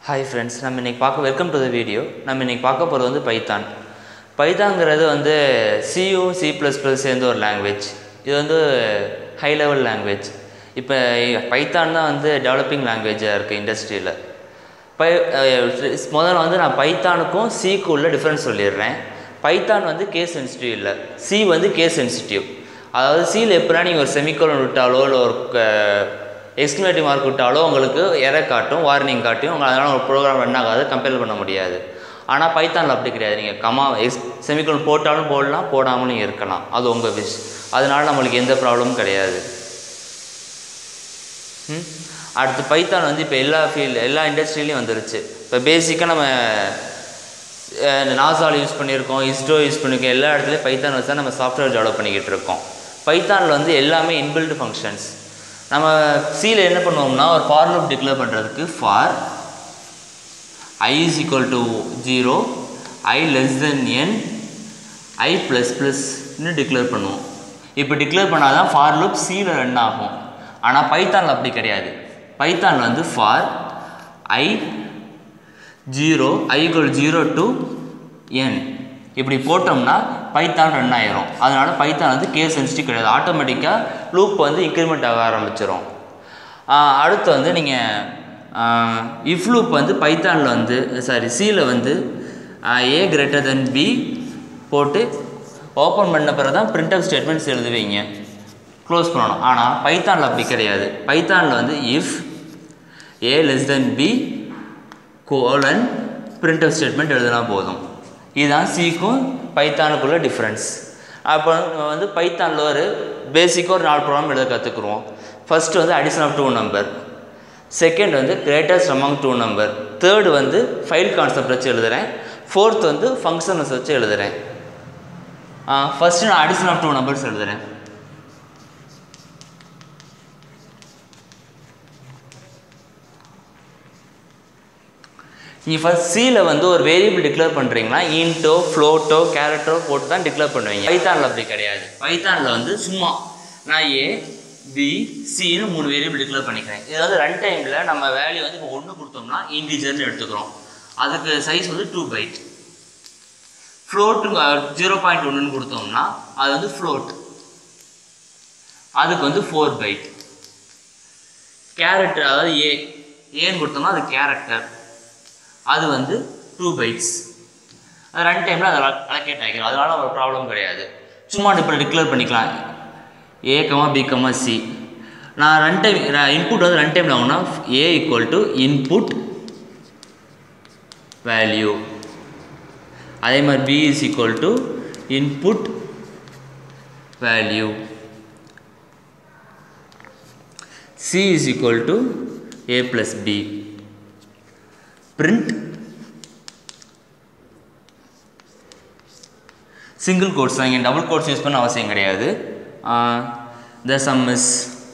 hi friends நம்ம இன்றைக்கி பார்க்க வெல்கம் டு த வீடியோ நம்ம இன்றைக்கி பார்க்க போகிறது வந்து பைத்தான் பைத்தாங்கிறது வந்து சியூ சி ப்ளஸ் ப்ளஸ் சேர்ந்த ஒரு லாங்குவேஜ் இது வந்து ஹை லெவல் லாங்குவேஜ் இப்போ பைத்தான் தான் வந்து டெவலப்பிங் லாங்குவேஜாக இருக்குது இண்டஸ்ட்ரியில் பை அஹ் முதல்ல வந்து நான் பைத்தானுக்கும் சிக்கு உள்ள டிஃப்ரென்ஸ் சொல்லிடுறேன் பைத்தான் வந்து கேஸ் சென்சிட்டிவ் இல்லை சி வந்து கேஸ் சென்சிட்டிவ் அதாவது சியில் எப்படினா நீங்கள் ஒரு செமிகோலன் விட்டாலோ இல்லை ஒரு எக்ஸ்க்ளமேட்டிவ் மார்க் விட்டாலோ உங்களுக்கு எர காட்டும் வார்னிங் காட்டும் உங்கள் அதனால் ஒரு ப்ரோக்ராம் ரன் ஆகாது கம்பேர் பண்ண முடியாது ஆனால் பைத்தானில் அப்படி கிடையாது நீங்கள் கமா எக்ஸ் செமிகோலன் போட்டாலும் போடலாம் போடாமலும் நீங்கள் இருக்கலாம் அது உங்கள் விஷ் அதனால நம்மளுக்கு எந்த ப்ராப்ளமும் கிடையாது ம் அடுத்து பைத்தான் வந்து இப்போ எல்லா ஃபீல்டு எல்லா இண்டஸ்ட்ரியிலையும் வந்துருச்சு இப்போ பேசிக்காக நம்ம நாசால் யூஸ் பண்ணியிருக்கோம் இஸ்ரோ யூஸ் பண்ணியிருக்கோம் எல்லா இடத்துலையும் பைத்தான் வச்சு தான் நம்ம சாஃப்ட்வேர் டெவலப் பண்ணிக்கிட்டு இருக்கோம் பைத்தானில் வந்து எல்லாமே இன்பில்டு ஃபங்க்ஷன்ஸ் நம்ம சியில் என்ன பண்ணுவோம்னா ஒரு ஃபார் லூப் டிக்ளேர் பண்ணுறதுக்கு for i is equal to zero i less than n i plus ப்ளஸ்னு டிக்ளேர் பண்ணுவோம் இப்போ டிக்ளேர் பண்ணால் தான் ஃபார் லூப் சியில் ரன் ஆகும் ஆனால் பைத்தானில் அப்படி கிடையாது பைத்தானில் வந்து for i zero i equal zero to n இப்படி போட்டோம்னா பைத்தான் ரன் ஆயிரும் அதனால் பைத்தான் வந்து கேஸ் சென்சிட்டிவ் கிடையாது ஆட்டோமேட்டிக்காக லூப் வந்து இன்க்ரிமெண்ட் ஆக ஆரம்பிச்சிடும் அடுத்து வந்து நீங்கள் இஃப் லூப் வந்து பைத்தானில் வந்து சாரி சியில் வந்து ஏ கிரேட்டர் தென் பி போட்டு ஓப்பன் பண்ண பிறகு தான் பிரிண்ட் அப் ஸ்டேட்மெண்ட்ஸ் எழுதுவீங்க க்ளோஸ் பண்ணணும் ஆனால் பைத்தானில் அப்படி கிடையாது பைத்தானில் வந்து if A less than B colon print up statement எழுதினா போதும் இதுதான் சிக்கும் பைத்தானுக்குள்ள டிஃப்ரென்ஸ் அப்போ நம்ம வந்து பைத்தானில் ஒரு பேசிக்காக ஒரு நாலு ப்ரோக்ராம் எழுத கற்றுக்குருவோம் ஃபஸ்ட்டு வந்து addition of two number second வந்து greatest among two number third வந்து ஃபைல் கான்செப்ட் வச்சு எழுதுகிறேன் ஃபோர்த் வந்து ஃபங்க்ஷன்ஸ் வச்சு எழுதுகிறேன் ஃபஸ்ட்டு நான் அடிஷன் ஆஃப் டூ நம்பர்ஸ் எழுதுகிறேன் நீங்கள் ஃபஸ்ட் சியில் வந்து ஒரு வேரியபிள் டிக்ளேர் பண்ணுறீங்கன்னா இன்ட்டோ ஃப்ளோட்டோ கேரட்டோ போட்டு தான் டிக்ளேர் பண்ணுவீங்க பைத்தானில் அப்படி கிடையாது பைத்தானில் வந்து சும்மா நான் ஏ பி சின்னு மூணு வேரியபிள் டிக்ளேர் பண்ணிக்கிறேன் இதாவது ரன் டைமில் நம்ம வேல்யூ வந்து இப்போ ஒன்று கொடுத்தோம்னா இன்டிஜர்னு எடுத்துக்கிறோம் அதுக்கு சைஸ் வந்து two byte float zero point ஒன்றுன்னு கொடுத்தோம்னா அது வந்து ஃப்ளோட் அதுக்கு வந்து ஃபோர் பைட் கேரக்டர் அதாவது ஏ ஏன்னு கொடுத்தோம்னா அது கேரக்டர் அது வந்து டூ பைட்ஸ் அது ரன் டைமில் அதை அலோகேட் ஆகிக்கிறோம் அதனால ஒரு ப்ராப்ளம் கிடையாது சும்மா இப்போ டிக்ளேர் பண்ணிக்கலாம் A comma B comma C நான் ரன் டைம் இன்புட் வந்து ரன் டைமில் ஆகும்னா A equal to input value அதே மாதிரி B is equal to input value C is equal to A plus B print single quotes தான் இங்கே double quotes use பண்ண அவசியம் கிடையாது த சம் இஸ்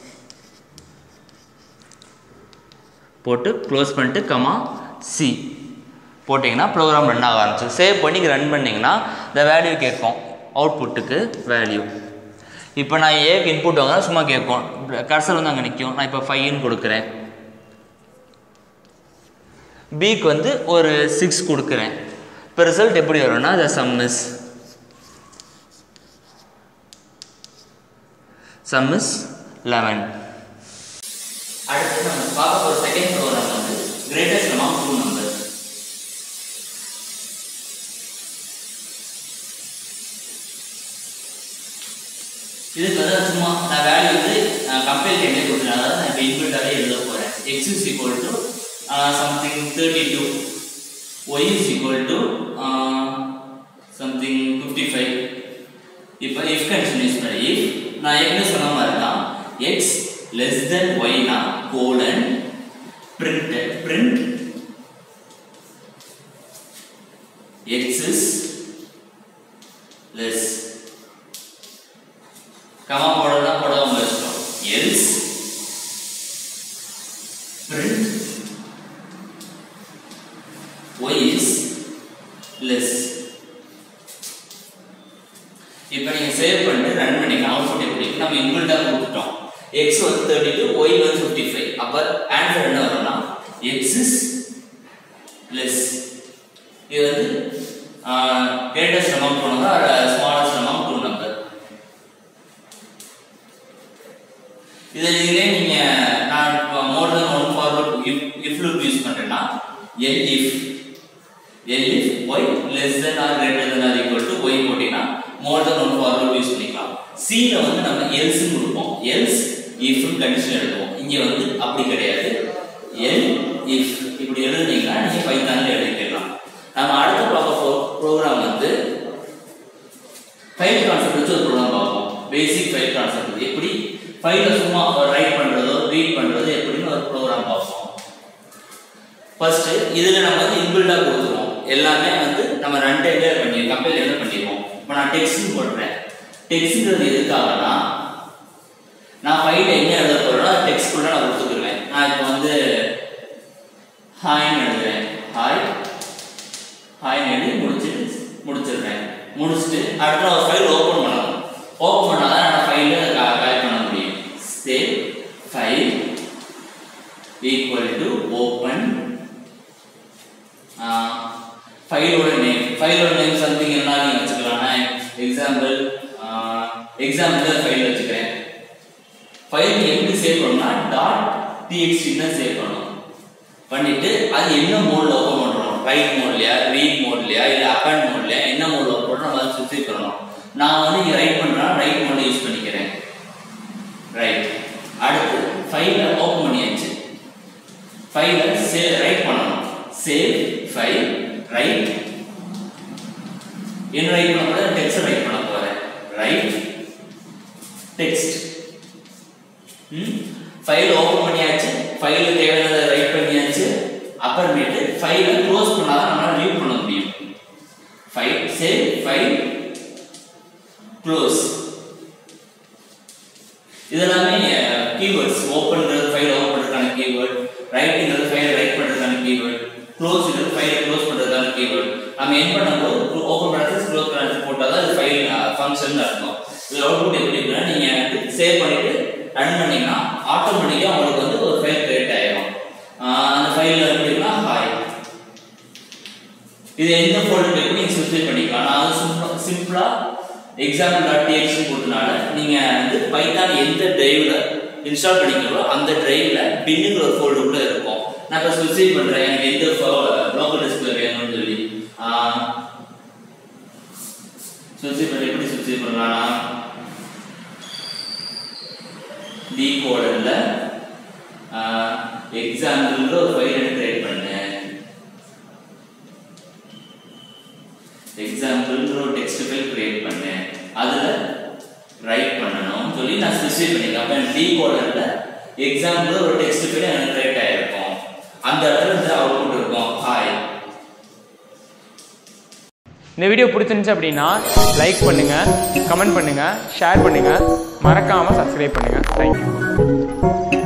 போட்டு க்ளோஸ் பண்ணிட்டு கமா சி போட்டிங்கன்னா ப்ரோக்ராம் ரன் ஆக ஆரம்பிச்சு சேவ் பண்ணி ரன் பண்ணிங்கன்னா இந்த வேல்யூ கேட்கும் அவுட்புட்டுக்கு வேல்யூ இப்போ நான் ஏக்கு இன்புட் வாங்கினா சும்மா கேட்கும் கர்சல் வந்து அங்கே நிற்கும் நான் இப்போ ஃபைன்னு கொடுக்குறேன் பிக்கு வந்து ஒரு சிக்ஸ் கொடுக்குறேன் இப்போ ரிசல்ட் எப்படி வரும்னா the sum is sum is eleven அடுத்து நம்ம பார்க்க போகிற செகண்ட் ப்ரோக்ராம் வந்து கிரேட்டஸ்ட் அமௌண்ட் டூ நம்பர் இதுக்கு வந்து சும்மா நான் வேல்யூ வந்து கம்பேர் டைம்லேயே கொடுத்துருக்கேன் அதாவது நான் இப்போ இன்பில்டாகவே எழுத போகிறேன் x is equal to uh, something 32 y is equal to uh, something 55 இப்போ if condition யூஸ் பண்ணி if நான் ஏற்கனவே சொன்ன மாதிரி தான் x less than y னா colon print print x is less comma போடலாம் போடாம இஷ்டம் else print y is less இப்போ நீங்கள் சேவ் பண்ணிட்டு ரன் பண்ணிக்கலாம் அவுட்புட் எப்படி நம்ம இன்பில்டாக கொடுத்துட்டோம் எக்ஸ் வந்து தேர்ட்டி டூ ஒய் வந்து ஃபிஃப்டி ஃபைவ் அப்போ ஆன்சர் என்ன வரும்னா எக்ஸ் இஸ் லெஸ் இது வந்து greatest among two number smallest among two number இதில் இதுலேயே நீங்கள் நான் more than one forward if if loop use பண்ணுறேன்னா elif elif y less than or greater than or equal to y போட்டிங்கன்னா more than one forward use பண்ணிக்கலாம் சியில் வந்து நம்ம எல்ஸ்ன்னு கொடுப்போம் எல்ஸ் இஃப் கண்டிஷன் எழுதுவோம் இங்கே வந்து அப்படி கிடையாது எல் இஃப் இப்படி எழுதுனீங்கன்னா நீங்கள் பைத்தானில் எழுதிக்கலாம் நம்ம அடுத்து பார்க்க போ ப்ரோக்ராம் வந்து ஃபைல் கான்செப்ட் வச்சு ஒரு ப்ரோக்ராம் பார்ப்போம் பேசிக் ஃபைல் கான்செப்ட் எப்படி ஃபைலை சும்மா ரைட் பண்ணுறதோ ரீட் பண்ணுறதோ எப்படின்னு ஒரு ப்ரோக்ராம் பார்ப்போம் ஃபர்ஸ்ட் இதில் நம்ம வந்து இன்பில்டாக கொடுத்துருவோம் எல்லாமே வந்து நம்ம ரன் டைம்ல பண்ணி கம்பெனி என்ன பண்ணிடுவோம் இப்போ நான் டெக்ஸ்ட் போடுறேன் டெக்ஸ்ட்ங்கிறது எதுக்காகனா நான் ஃபைல் எங்கே எழுத போகிறேன்னா டெக்ஸ்ட்குள்ளே நான் கொடுத்துக்குருவேன் நான் இப்போ வந்து ஹாய்னு எழுதுறேன் ஹாய் ஹாய்னு எழுதி முடிச்சுட்டு முடிச்சிடுறேன் முடிச்சுட்டு அடுத்து நான் ஒரு ஃபைல் ஓப்பன் பண்ணணும் ஓப்பன் பண்ணால் தான் நான் ஃபைலில் கலெக்ட் பண்ண முடியும் save file equal to open ஃபைலோட நேம் ஃபைலோட நேம் சம்திங் என்ன நீங்கள் வச்சுக்கலாம் எக்ஸாம்பிள் எக்ஸாம்பிள் ஃபைல் வச்சுக்கிறேன் ஃபைல் எப்படி சேவ் பண்ணணும்னா டாட் டிஎக்ஸ்டி தான் சேவ் பண்ணணும் பண்ணிட்டு அது என்ன மோட்ல ஓப்பன் பண்றோம் ரைட் மோட்லயா ரீட் மோட்லயா இல்ல அப்பன் மோட்லயா என்ன மோட்ல ஓப்பன் பண்றோம் அதை சுத்தி பண்ணணும் நான் வந்து இங்க ரைட் பண்றேன் ரைட் மோட்ல யூஸ் பண்ணிக்கிறேன் ரைட் அடுத்து ஃபைலை ஓப்பன் பண்ணியாச்சு ஃபைலை சேவ் ரைட் பண்ணணும் சேவ் ஃபைல் ரைட் என்ன ரைட் பண்ண போறேன் டெக்ஸ்ட் ரைட் பண்ண போறேன் ரைட் டெக்ஸ்ட் ஃபைல் ஓப்பன் பண்ணியாச்சு ஃபைல் தேவையானதை ரைட் பண்ணியாச்சு அப்புறமேட்டு ஃபைலை க்ளோஸ் பண்ணாதான் நம்மளால வியூ பண்ண முடியும் ஃபைல் சேவ் ஃபைல் க்ளோஸ் இதெல்லாமே கீவேர்ட்ஸ் ஓப்பன்ங்கிறது ஃபைல் ஓப்பன் பண்ணுறதுக்கான கீவேர்ட் ரைட்டுங்கிறது ஃபைல் ரைட் பண்ணுறதுக்கான கீவேர்ட் க்ளோஸ்ங்கிறது ஃபைல் க்ளோஸ் பண்ணுறதுக்கான கீவேர்ட் நம்ம என் பண்ணும்போது ஓப்பன் பண்ணுறது க்ளோஸ் பண்ணுறது போட்டால் தான் இது ஃபைல் ஃபங்க்ஷன் இருக்கும் இது அவுட்புட் எப்படி இருக்குன்னா நீங்கள் சேவ் பண்ணிட்டு ரன் பண்ணீங்கன்னா ஆட்டோமேட்டிக்காக உங்களுக்கு வந்து ஒரு ஃபைல் கிரியேட் ஆயிடும் அந்த ஃபைலில் எப்படின்னா ஹாய் இது எந்த ஃபோல்டர் எப்படி நீங்கள் ஸ்பெசிஃபை பண்ணிக்கலாம் நான் வந்து சிம்பிளா சிம்பிளாக எக்ஸாம்பிள் டாட் டிஎக்ஸ்னு கொடுத்தனால நீங்கள் வந்து பைத்தான் எந்த டிரைவில் இன்ஸ்டால் பண்ணிக்கிறோ அந்த டிரைவில் பின்னுங்கிற ஒரு ஃபோல்டருக்குள்ள இருக்கும் நான் இப்போ ஸ்பெசிஃபை பண்ணுறேன் எனக்கு எந்த லோக்கல் டிஸ்பிளே வேணும்னு சொல்லி ஸ்பெசிஃபை பண்ணி எப்படி ஸ்பெசிஃபை பண்ணலாம் டி கோடல்ல எக்ஸாம்பிள்ங்கிற ஒரு ஃபைல் எடுத்து கிரியேட் பண்ணேன் எக்ஸாம்பிள்ங்கிற ஒரு டெக்ஸ்ட் ஃபைல் கிரியேட் பண்ணேன் அதுல ரைட் பண்ணணும் சொல்லி நான் ஸ்பெசிஃபை பண்ணிருக்கேன் அப்ப டி கோடல்ல எக்ஸாம்பிள் ஒரு டெக்ஸ்ட் ஃபைல் எனக்கு கிரியேட் ஆயிருக்கும் அந்த இடத்துல இந்த அவுட்புட் இருக்கும் ஹாய் இந்த வீடியோ பிடிச்சிருந்துச்சு அப்படின்னா லைக் பண்ணுங்கள் கமெண்ட் பண்ணுங்கள் ஷேர் பண்ணுங்கள் மறக்காமல் சப்ஸ்கிரைப் பண்ணுங்கள் தேங்க்யூ